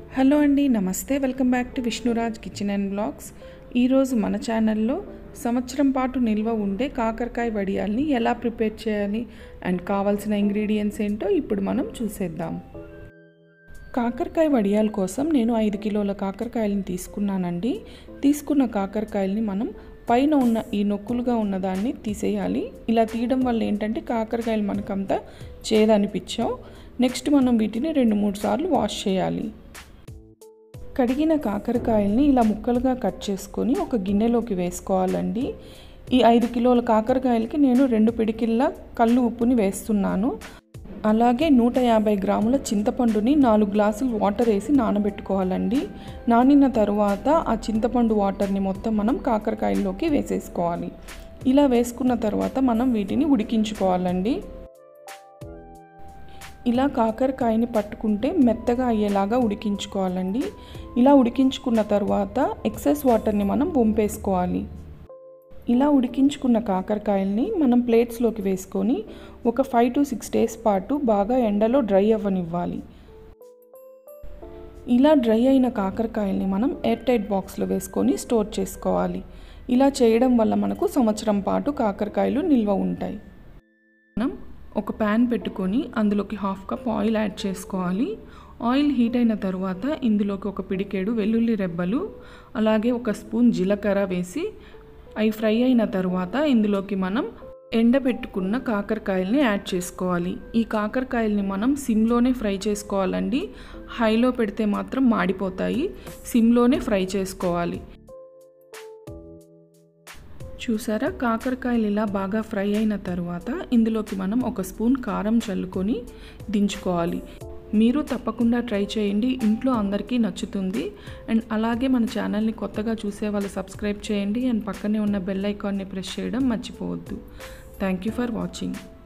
hello అండి నమస్తే welcome back to Vishnuraj kitchen and blogs ఈరోజు మన ఛానల్లో సంవత్సరం పాటు నిల్వ ఉండే కాకరకాయ వడియాల్ని ఎలా ప్రిపేర్ చేయాలి అండ్ కావాల్సిన ఇంగ్రీడియంట్స్ ఏంటో ఇప్పుడు మనం చూసేద్దాం కాకరకాయ వడియాల కోసం నేను ఐదు కిలోల కాకరకాయలని తీసుకున్నానండి తీసుకున్న కాకరకాయలని మనం పైన ఉన్న ఈ నొక్కులుగా ఉన్నదాన్ని తీసేయాలి ఇలా తీయడం వల్ల ఏంటంటే కాకరకాయలు మనకంతా చేదనిపించాం నెక్స్ట్ మనం వీటిని రెండు మూడు సార్లు వాష్ చేయాలి కడిగిన కాకరకాయల్ని ఇలా ముక్కలుగా కట్ చేసుకొని ఒక గిన్నెలోకి వేసుకోవాలండి ఈ ఐదు కిలోల కాకరకాయలకి నేను రెండు పిడికిళ్ళ కళ్ళు ఉప్పుని వేస్తున్నాను అలాగే నూట యాభై గ్రాముల చింతపండుని నాలుగు గ్లాసులు వాటర్ వేసి నానబెట్టుకోవాలండి నానిన తరువాత ఆ చింతపండు వాటర్ని మొత్తం మనం కాకరకాయల్లోకి వేసేసుకోవాలి ఇలా వేసుకున్న తర్వాత మనం వీటిని ఉడికించుకోవాలండి ఇలా కాకరకాయని పట్టుకుంటే మెత్తగా అయ్యేలాగా ఉడికించుకోవాలండి ఇలా ఉడికించుకున్న తర్వాత ఎక్సెస్ వాటర్ని మనం వంపేసుకోవాలి ఇలా ఉడికించుకున్న కాకరకాయల్ని మనం ప్లేట్స్లోకి వేసుకొని ఒక ఫైవ్ టు సిక్స్ డేస్ పాటు బాగా ఎండలో డ్రై అవ్వనివ్వాలి ఇలా డ్రై అయిన కాకరకాయల్ని మనం ఎయిర్ టైట్ బాక్స్లో వేసుకొని స్టోర్ చేసుకోవాలి ఇలా చేయడం వల్ల మనకు సంవత్సరం పాటు కాకరకాయలు నిల్వ ఉంటాయి మనం ఒక ప్యాన్ పెట్టుకొని అందులోకి హాఫ్ కప్ ఆయిల్ యాడ్ చేసుకోవాలి ఆయిల్ హీట్ అయిన తర్వాత ఇందులోకి ఒక పిడికేడు వెల్లుల్లి రెబ్బలు అలాగే ఒక స్పూన్ జీలకర్ర వేసి అవి ఫ్రై అయిన తర్వాత ఇందులోకి మనం ఎండబెట్టుకున్న కాకరకాయల్ని యాడ్ చేసుకోవాలి ఈ కాకరకాయల్ని మనం సిమ్లోనే ఫ్రై చేసుకోవాలండి హైలో పెడితే మాత్రం మాడిపోతాయి సిమ్లోనే ఫ్రై చేసుకోవాలి చూసారా కాకరకాయలు ఇలా బాగా ఫ్రై అయిన తర్వాత ఇందులోకి మనం ఒక స్పూన్ కారం చల్లుకొని దించుకోవాలి మీరు తప్పకుండా ట్రై చేయండి ఇంట్లో అందరికీ నచ్చుతుంది అండ్ అలాగే మన ఛానల్ని కొత్తగా చూసే వాళ్ళు సబ్స్క్రైబ్ చేయండి అండ్ పక్కనే ఉన్న బెల్ ఐకాన్ని ప్రెస్ చేయడం మర్చిపోవద్దు థ్యాంక్ యూ ఫర్ వాచింగ్